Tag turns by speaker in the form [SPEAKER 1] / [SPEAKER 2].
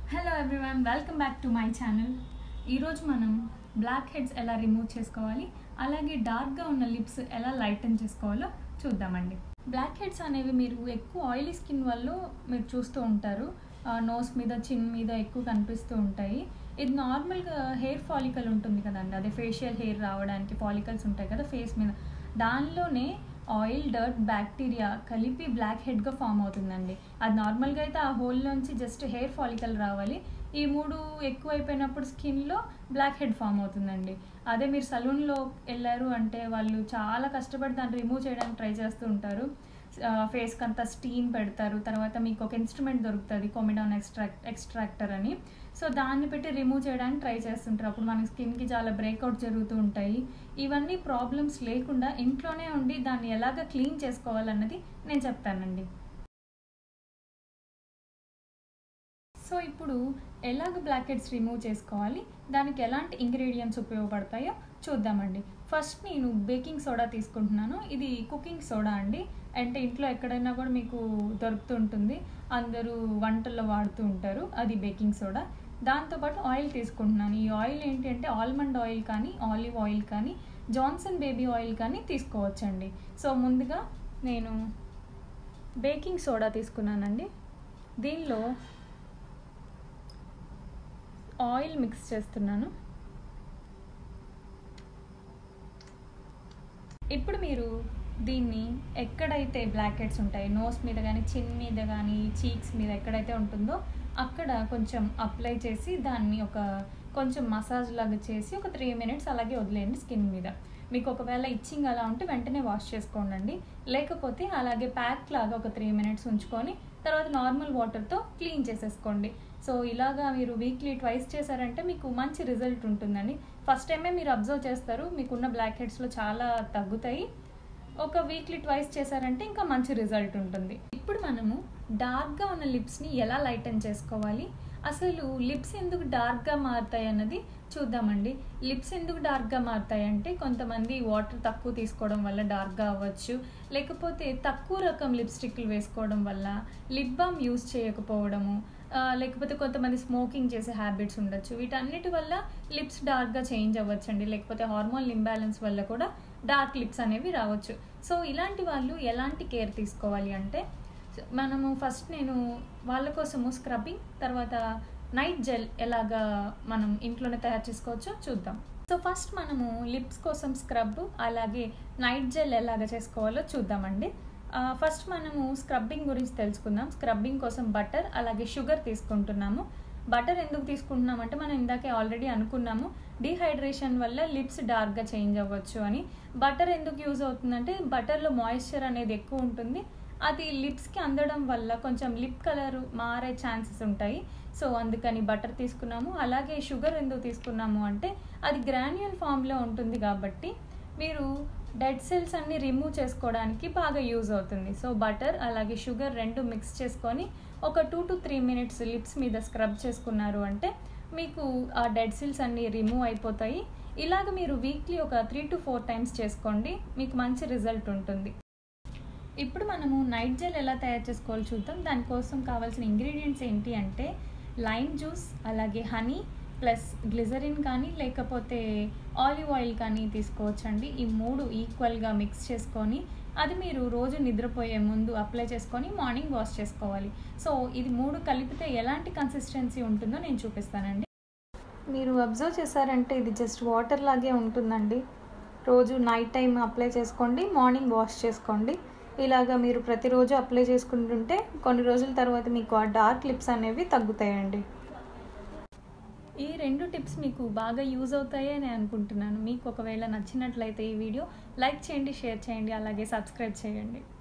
[SPEAKER 1] hello everyone welcome back to my channel ఈరోజు మనం black heads ఎలా రిమూవ్ చేసుకోవాలి అలాగే డార్క్గా ఉన్న లిప్స్ ఎలా లైటన్ చేసుకోవాలో చూద్దామండి బ్లాక్ హెడ్స్ అనేవి మీరు ఎక్కువ ఆయిలీ స్కిన్ వల్ల మీరు చూస్తూ ఉంటారు నోస్ మీద చిన్ మీద ఎక్కువ కనిపిస్తూ ఉంటాయి ఇది నార్మల్గా హెయిర్ ఫాలికల్ ఉంటుంది కదండి అదే ఫేషియల్ హెయిర్ రావడానికి ఫాలికల్స్ ఉంటాయి కదా ఫేస్ మీద దానిలోనే ఆయిల్ డర్ట్ బ్యాక్టీరియా కలిపి బ్లాక్ హెడ్గా ఫామ్ అవుతుందండి అది నార్మల్గా అయితే ఆ హోల్లోంచి జస్ట్ హెయిర్ ఫాలికల్ రావాలి ఈ మూడు ఎక్కువ అయిపోయినప్పుడు స్కిన్లో బ్లాక్ హెడ్ ఫామ్ అవుతుందండి అదే మీరు సలూన్లో వెళ్ళారు అంటే వాళ్ళు చాలా కష్టపడి దాన్ని రిమూవ్ చేయడానికి ట్రై చేస్తూ ఉంటారు ఫేస్కి అంతా స్టీమ్ పెడతారు తర్వాత మీకు ఒక ఇన్స్ట్రుమెంట్ దొరుకుతుంది కొమిడాన్ ఎక్స్ట్రాక్ట్ ఎక్స్ట్రాక్టర్ అని సో దాన్ని పెట్టి రిమూవ్ చేయడానికి ట్రై చేస్తుంటారు అప్పుడు మన స్కిన్కి చాలా బ్రేక్అవుట్ జరుగుతూ ఉంటాయి ఇవన్నీ ప్రాబ్లమ్స్ లేకుండా ఇంట్లోనే ఉండి దాన్ని ఎలాగ క్లీన్ చేసుకోవాలన్నది నేను చెప్తానండి సో ఇప్పుడు ఎలాగ బ్లాక్ హెడ్స్ రిమూవ్ చేసుకోవాలి దానికి ఎలాంటి ఇంగ్రీడియంట్స్ ఉపయోగపడతాయో చూద్దామండి ఫస్ట్ నేను బేకింగ్ సోడా తీసుకుంటున్నాను ఇది కుకింగ్ సోడా అండి అంటే ఇంట్లో ఎక్కడైనా కూడా మీకు దొరుకుతూ ఉంటుంది అందరూ వంటల్లో వాడుతూ ఉంటారు అది బేకింగ్ సోడా దాంతోపాటు ఆయిల్ తీసుకుంటున్నాను ఈ ఆయిల్ ఏంటి అంటే ఆల్మండ్ ఆయిల్ కానీ ఆలివ్ ఆయిల్ కానీ జాన్సన్ బేబీ ఆయిల్ కానీ తీసుకోవచ్చండి సో ముందుగా నేను బేకింగ్ సోడా తీసుకున్నానండి దీనిలో ఆయిల్ మిక్స్ చేస్తున్నాను ఇప్పుడు మీరు దీన్ని ఎక్కడైతే బ్లాక్ హెడ్స్ ఉంటాయి నోస్ మీద కానీ చిన్ మీద కానీ చీక్స్ మీద ఎక్కడైతే ఉంటుందో అక్కడ కొంచెం అప్లై చేసి దాన్ని ఒక కొంచెం మసాజ్ లాగా చేసి ఒక త్రీ మినిట్స్ అలాగే వదిలేయండి స్కిన్ మీద మీకు ఒకవేళ ఇచ్చింగ్ అలా ఉంటే వెంటనే వాష్ చేసుకోండి లేకపోతే అలాగే ప్యాక్ లాగా ఒక త్రీ మినిట్స్ ఉంచుకొని తర్వాత నార్మల్ వాటర్తో క్లీన్ చేసేసుకోండి సో ఇలాగా మీరు వీక్లీ ట్వైస్ చేశారంటే మీకు మంచి రిజల్ట్ ఉంటుందండి ఫస్ట్ టైమే మీరు అబ్జర్వ్ చేస్తారు మీకున్న బ్లాక్ హెడ్స్లో చాలా తగ్గుతాయి ఒక వీక్లీ ట్వైస్ చేశారంటే ఇంకా మంచి రిజల్ట్ ఉంటుంది ఇప్పుడు మనము డార్క్గా ఉన్న లిప్స్ని ఎలా లైటన్ చేసుకోవాలి అసలు లిప్స్ ఎందుకు డార్క్గా మారుతాయి అన్నది చూద్దామండి లిప్స్ ఎందుకు డార్క్గా మారుతాయి అంటే కొంతమంది వాటర్ తక్కువ తీసుకోవడం వల్ల డార్క్గా అవ్వచ్చు లేకపోతే తక్కువ రకం లిప్స్టిక్లు వేసుకోవడం వల్ల లిప్ బామ్ యూస్ చేయకపోవడము లేకపోతే కొంతమంది స్మోకింగ్ చేసే హ్యాబిట్స్ ఉండొచ్చు వీటన్నిటి వల్ల లిప్స్ డార్క్గా చేంజ్ అవ్వచ్చండి లేకపోతే హార్మోన్ ఇంబ్యాలెన్స్ వల్ల కూడా డార్క్ లిప్స్ అనేవి రావచ్చు సో ఇలాంటి వాళ్ళు ఎలాంటి కేర్ తీసుకోవాలి అంటే మనము ఫస్ట్ నేను వాళ్ళ కోసము స్క్రబ్బింగ్ తర్వాత నైట్ జెల్ ఎలాగా మనం ఇంట్లోనే తయారు చేసుకోవచ్చో చూద్దాం సో ఫస్ట్ మనము లిప్స్ కోసం స్క్రబ్ అలాగే నైట్ జెల్ ఎలాగ చేసుకోవాలో చూద్దామండి ఫస్ట్ మనము స్క్రబ్బింగ్ గురించి తెలుసుకుందాం స్క్రబ్బింగ్ కోసం బటర్ అలాగే షుగర్ తీసుకుంటున్నాము బటర్ ఎందుకు తీసుకుంటున్నాం అంటే మనం ఇందాకే ఆల్రెడీ అనుకున్నాము డీహైడ్రేషన్ వల్ల లిప్స్ డార్క్గా చేంజ్ అవ్వచ్చు అని బటర్ ఎందుకు యూజ్ అవుతుందంటే బటర్లో మాయిశ్చర్ అనేది ఎక్కువ ఉంటుంది అది లిప్స్కి అందడం వల్ల కొంచెం లిప్ కలర్ మారే ఛాన్సెస్ ఉంటాయి సో అందుకని బటర్ తీసుకున్నాము అలాగే షుగర్ ఎందుకు తీసుకున్నాము అంటే అది గ్రాన్యువల్ ఫామ్లో ఉంటుంది కాబట్టి మీరు డెడ్ సెల్స్ అన్ని రిమూవ్ చేసుకోవడానికి బాగా యూజ్ అవుతుంది సో బటర్ అలాగే షుగర్ రెండు మిక్స్ చేసుకొని ఒక two to three minutes lips మీద స్క్రబ్ చేసుకున్నారు అంటే మీకు ఆ డెడ్ సెల్స్ అన్ని రిమూవ్ అయిపోతాయి ఇలాగ మీరు వీక్లీ ఒక త్రీ టు ఫోర్ టైమ్స్ చేసుకోండి మీకు మంచి రిజల్ట్ ఉంటుంది ఇప్పుడు మనము నైట్ జెల్ ఎలా తయారు చేసుకోవాలో చూద్దాం దానికోసం కావాల్సిన ఇంగ్రీడియంట్స్ ఏంటి అంటే లైమ్ జ్యూస్ అలాగే హనీ ప్లస్ గ్లిజరిన్ కానీ లేకపోతే ఆలివ్ ఆయిల్ కానీ తీసుకోవచ్చండి ఈ మూడు ఈక్వల్గా మిక్స్ చేసుకొని అది మీరు రోజు నిద్రపోయే ముందు అప్లై చేసుకొని మార్నింగ్ వాష్ చేసుకోవాలి సో ఇది మూడు కలిపితే ఎలాంటి కన్సిస్టెన్సీ ఉంటుందో నేను చూపిస్తానండి మీరు అబ్జర్వ్ చేశారంటే ఇది జస్ట్ వాటర్ లాగే ఉంటుందండి రోజు నైట్ టైం అప్లై చేసుకోండి మార్నింగ్ వాష్ చేసుకోండి ఇలాగా మీరు ప్రతిరోజు అప్లై చేసుకుంటుంటే కొన్ని రోజుల తర్వాత మీకు ఆ డార్క్ లిప్స్ అనేవి తగ్గుతాయండి ఈ రెండు టిప్స్ మీకు బాగా యూజ్ అవుతాయి అని అనుకుంటున్నాను మీకు ఒకవేళ నచ్చినట్లయితే ఈ వీడియో లైక్ చేయండి షేర్ చేయండి అలాగే సబ్స్క్రైబ్ చేయండి